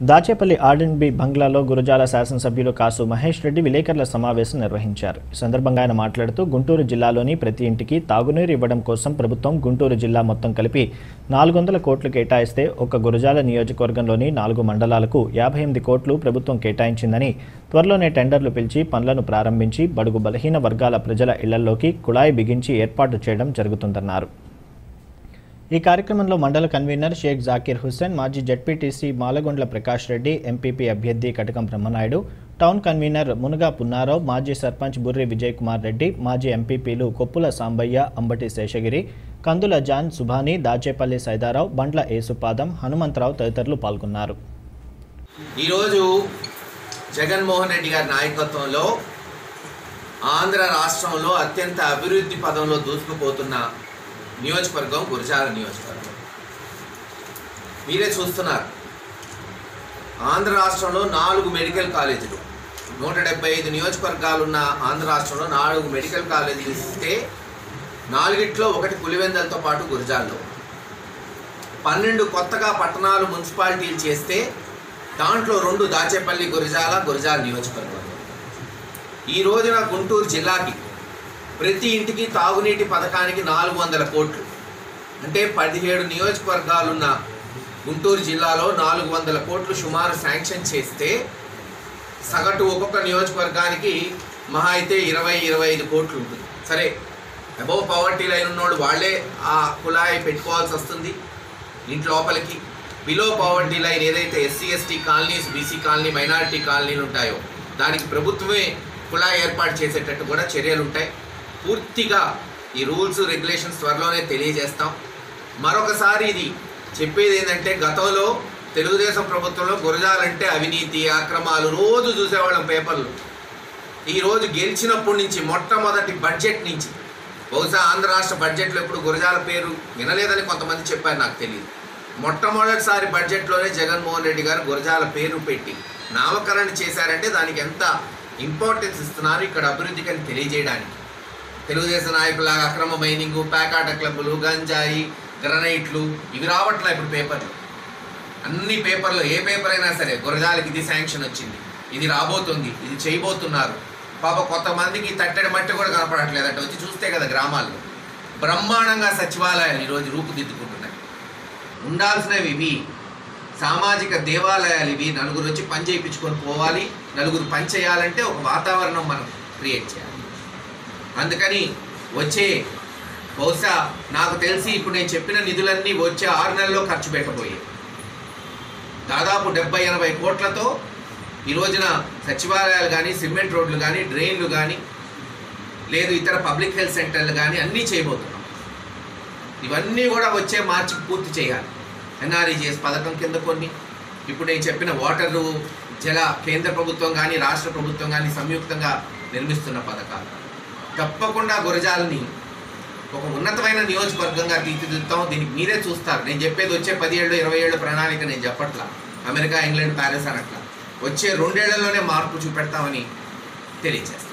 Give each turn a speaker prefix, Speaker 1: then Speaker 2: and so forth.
Speaker 1: దాచేపల్లి ఆర్ఎండ్బి బంగ్లాలో గురజాల శాసనసభ్యులు కాసు మహేష్ రెడ్డి విలేకరుల సమావేశం నిర్వహించారు ఈ సందర్భంగా ఆయన మాట్లాడుతూ గుంటూరు జిల్లాలోని ప్రతి ఇంటికి తాగునీరు ఇవ్వడం కోసం ప్రభుత్వం గుంటూరు జిల్లా మొత్తం కలిపి నాలుగు వందల కోట్లు కేటాయిస్తే ఒక గురజాల నియోజకవర్గంలోని నాలుగు మండలాలకు యాభై ఎనిమిది కోట్లు ప్రభుత్వం కేటాయించిందని త్వరలోనే టెండర్లు పిలిచి పనులను ప్రారంభించి బడుగు బలహీన వర్గాల ప్రజల ఇళ్లలోకి కుళాయి బిగించి ఏర్పాటు చేయడం జరుగుతుందన్నారు ఈ కార్యక్రమంలో మండల కన్వీనర్ షేక్ జాకీర్ హుస్సేన్ మాజీ జడ్పీటీసీ మాలగొండ్ల ప్రకాష్ రెడ్డి ఎంపీపీ అభ్యర్థి కటకం బ్రహ్మనాయుడు టౌన్ కన్వీనర్ మునుగా పున్నారావు మాజీ సర్పంచ్ బుర్రి విజయ్ కుమార్ రెడ్డి మాజీ ఎంపీపీలు కొప్పుల సాంబయ్య అంబటి శేషగిరి కందుల జాన్ సుభాని దాచేపల్లి సైదారావు బండ్ల ఏసుపాదం హనుమంతరావు తదితరులు పాల్గొన్నారు
Speaker 2: ఈరోజు జగన్మోహన్ రెడ్డి గారి నాయకత్వంలో ఆంధ్ర రాష్ట్రంలో అత్యంత అభివృద్ధి పదంలో దూసుకుపోతున్న నియోజకవర్గం గురజాల నియోజకవర్గం మీరే చూస్తున్నారు ఆంధ్ర రాష్ట్రంలో నాలుగు మెడికల్ కాలేజీలు నూట డెబ్బై ఐదు నియోజకవర్గాలు ఉన్న ఆంధ్ర రాష్ట్రంలో నాలుగు మెడికల్ కాలేజీలు ఇస్తే నాలుగిట్లో ఒకటి పులివెందలతో పాటు గురజాల్లో పన్నెండు కొత్తగా పట్టణాలు మున్సిపాలిటీలు చేస్తే దాంట్లో రెండు దాచేపల్లి గురజాల గురజాల నియోజకవర్గం ఈ రోజున గుంటూరు జిల్లాకి ప్రతి ఇంటికి తాగునీటి పథకానికి నాలుగు వందల కోట్లు అంటే పదిహేడు నియోజకవర్గాలున్న గుంటూరు జిల్లాలో నాలుగు వందల కోట్లు సుమారు శాంక్షన్ చేస్తే సగటు ఒక్కొక్క నియోజకవర్గానికి మహా అయితే ఇరవై ఇరవై ఐదు కోట్లు ఉంటుంది సరే అబౌవ్ పవర్టీ లైన్ ఉన్నోళ్ళు వాళ్ళే ఆ కుళాయి పెట్టుకోవాల్సి వస్తుంది ఇంటి లోపలికి బిలో పవర్టీ లైన్ ఏదైతే SC ST colonies BC colony minority కాలనీలు ఉంటాయో దానికి ప్రభుత్వమే కుళాయి ఏర్పాటు చేసేటట్టు కూడా చర్యలు ఉంటాయి పూర్తిగా ఈ రూల్స్ రెగ్యులేషన్స్ త్వరలోనే తెలియజేస్తాం మరొకసారి ఇది చెప్పేది ఏంటంటే గతంలో తెలుగుదేశం ప్రభుత్వంలో గురజాలంటే అవినీతి అక్రమాలు రోజు చూసేవాళ్ళం పేపర్లు ఈ రోజు గెలిచినప్పటి నుంచి మొట్టమొదటి బడ్జెట్ నుంచి బహుశా ఆంధ్ర రాష్ట్ర బడ్జెట్లో ఎప్పుడు గురజాల పేరు వినలేదని కొంతమంది చెప్పారు నాకు తెలియదు మొట్టమొదటిసారి బడ్జెట్లోనే జగన్మోహన్ రెడ్డి గారు గురజాల పేరు పెట్టి నామకరణ చేశారంటే దానికి ఎంత ఇంపార్టెన్స్ ఇస్తున్నారు ఇక్కడ అభివృద్ధికి అని తెలియజేయడానికి తెలుగుదేశం నాయకులాగా అక్రమ మైనింగ్ ప్యాకాట క్లబ్బులు గంజాయి గ్రనైట్లు ఇవి రావట్లే ఇప్పుడు పేపర్లు అన్ని పేపర్లు ఏ పేపర్ అయినా సరే గురజాలకి ఇది శాంక్షన్ వచ్చింది ఇది రాబోతుంది ఇది చేయబోతున్నారు పాప కొంతమందికి తట్టడి మట్టి కూడా కనపడట్లేదంట వచ్చి చూస్తే కదా గ్రామాల్లో బ్రహ్మాండంగా సచివాలయాలు ఈరోజు రూపుదిద్దుకుంటున్నాయి ఉండాల్సినవి ఇవి సామాజిక దేవాలయాలు ఇవి నలుగురు వచ్చి పని చేయించుకొని పోవాలి నలుగురు పని చేయాలంటే ఒక వాతావరణం మనం క్రియేట్ చేయాలి అందుకని వచ్చే బహుశా నాకు తెలిసి ఇప్పుడు నేను చెప్పిన నిధులన్నీ వచ్చే ఆరు నెలల్లో ఖర్చు పెట్టబోయాయి దాదాపు డెబ్బై ఎనభై కోట్లతో ఈ రోజున సచివాలయాలు కానీ సిమెంట్ రోడ్లు కానీ డ్రైన్లు కానీ లేదు ఇతర పబ్లిక్ హెల్త్ సెంటర్లు కానీ అన్నీ చేయబోతున్నాం ఇవన్నీ కూడా వచ్చే మార్చికి పూర్తి చేయాలి ఎన్ఆర్ఈజిఎస్ పథకం కింద కొన్ని ఇప్పుడు నేను చెప్పిన వాటరు జల కేంద్ర ప్రభుత్వం కానీ రాష్ట్ర ప్రభుత్వం కానీ సంయుక్తంగా నిర్మిస్తున్న పథకాలు తప్పకుండా గురజాలని ఒక ఉన్నతమైన నియోజకవర్గంగా తీర్చిదిద్దుతాం దీనికి మీరే చూస్తారు నేను చెప్పేది వచ్చే పది ఏళ్ళు ఇరవై ఏళ్ళు ప్రణాళిక నేను చెప్పట్లా అమెరికా ఇంగ్లాండ్ ప్యారిస్ అనట్లా వచ్చే రెండేళ్లలోనే మార్పు చూపెడతామని తెలియజేస్తాను